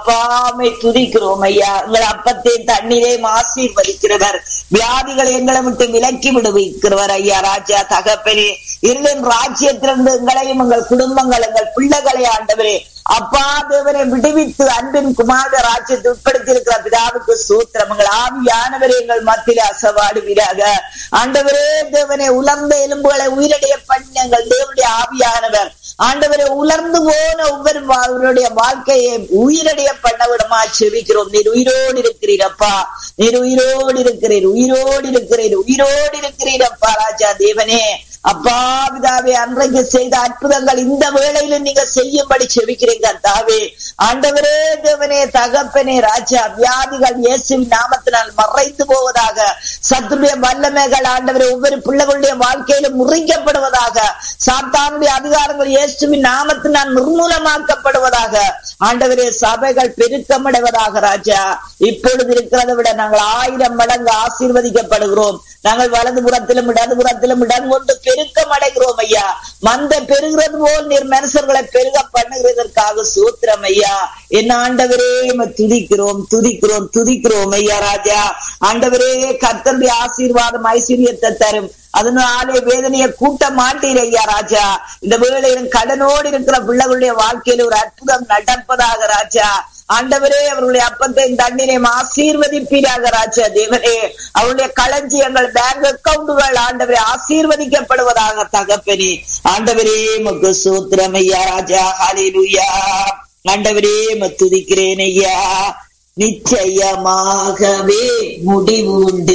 அப்பாமை துதிக்கிறோம் ஐயா எங்கள் அப்பத்தையும் தண்ணீரையும் ஆசீர்வதிக்கிறவர் வியாதிகளை எங்களை விட்டு விலக்கி விடுவிக்கிறவர் ஐயா ராஜா தகப்பனே இருளின் ராஜ்யத்திலிருந்து எங்களையும் எங்கள் குடும்பங்கள் எங்கள் பிள்ளைகளை ஆண்டவரே அப்பா தேவனை விடுவித்து அன்பின் குமார ராஜ்யத்தை உட்படுத்தி இருக்கிற பிதாவுக்கு சூத்திரம் எங்கள் ஆவியானவரே எங்கள் மத்தியில அசவாடுவீராக ஆண்டவரே தேவனை உலர்ந்த எலும்புகளை உயிரடைய பண்ண எங்கள் தேவனுடைய ஆவியானவர் ஆண்டவரை உலர்ந்து போன ஒவ்வொரு அவருடைய வாழ்க்கையை உயிரடைய பண்ண விடமா செவிக்கிறோம் நீர் உயிரோடு இருக்கிறீர் அப்பா நீர் உயிரோடு இருக்கிறீர் உயிரோடு இருக்கிறீர் உயிரோடு இருக்கிறீர் அப்பா ராஜா தேவனே அப்பா பிதாவே அன்றைக்கு செய்த அற்புதங்கள் இந்த வேளையிலும் நீங்க செய்யும்படி செவிக்கிறீங்க தாவே ஆண்டவரே தேவனே தகப்பனே ராஜா வியாதிகள் இயேசுவின் நாமத்தினால் மறைந்து போவதாக சத்துடைய வல்லமைகள் ஆண்டவரே ஒவ்வொரு பிள்ளைகளுடைய வாழ்க்கையிலும் முறிக்கப்படுவதாக சாத்தானுடைய அதிகாரங்கள் இயேசுவின் நாமத்தினால் நிர்மூலமாக்கப்படுவதாக ஆண்டவரே சபைகள் பெருக்கமடைவதாக ராஜா இப்பொழுது இருக்கிறதை விட நாங்கள் ஆயிரம் மடங்கு ஆசீர்வதிக்கப்படுகிறோம் நாங்கள் வலது புறத்திலும் இடது புறத்திலும் இடம் கொண்டு பெருக்கம் அடைகிறோம் ஐயா மந்த பெருகிறது போல் நீர் மனுஷர்களை பெருக பண்ணுகிறதற்காக சூத்திரம் ஐயா என்ன ஆண்டவரே துதிக்கிறோம் துதிக்கிறோம் துதிக்கிறோம் ஐயா ராஜா ஆண்டவரே கத்தருடைய ஆசீர்வாதம் ஐஸ்வர்யத்தை தரும் அதனாலே வேதனையை கூட்ட மாட்டீர் ஐயா ராஜா இந்த வேளையிலும் கடனோடு இருக்கிற பிள்ளைகளுடைய வாழ்க்கையில ஒரு அற்புதம் நடப்பதாக ராஜா ஆண்டவரே அவருடைய அப்பத்தையும் தண்ணீரையும் ஆசீர்வதிப்பீராக ராஜா தேவனே அவருடைய களஞ்சியங்கள் பேங்க் அக்கவுண்டுகள் ஆண்டவரே ஆசீர்வதிக்கப்படுவதாக தகப்பனே ஆண்டவரே முக்கு சூத்திரம் ஐயா ராஜா ஹலிலுயா ஆண்டவரே மத்துதிக்கிறேன் ஐயா நிச்சயமாகவே முடிவு உண்டு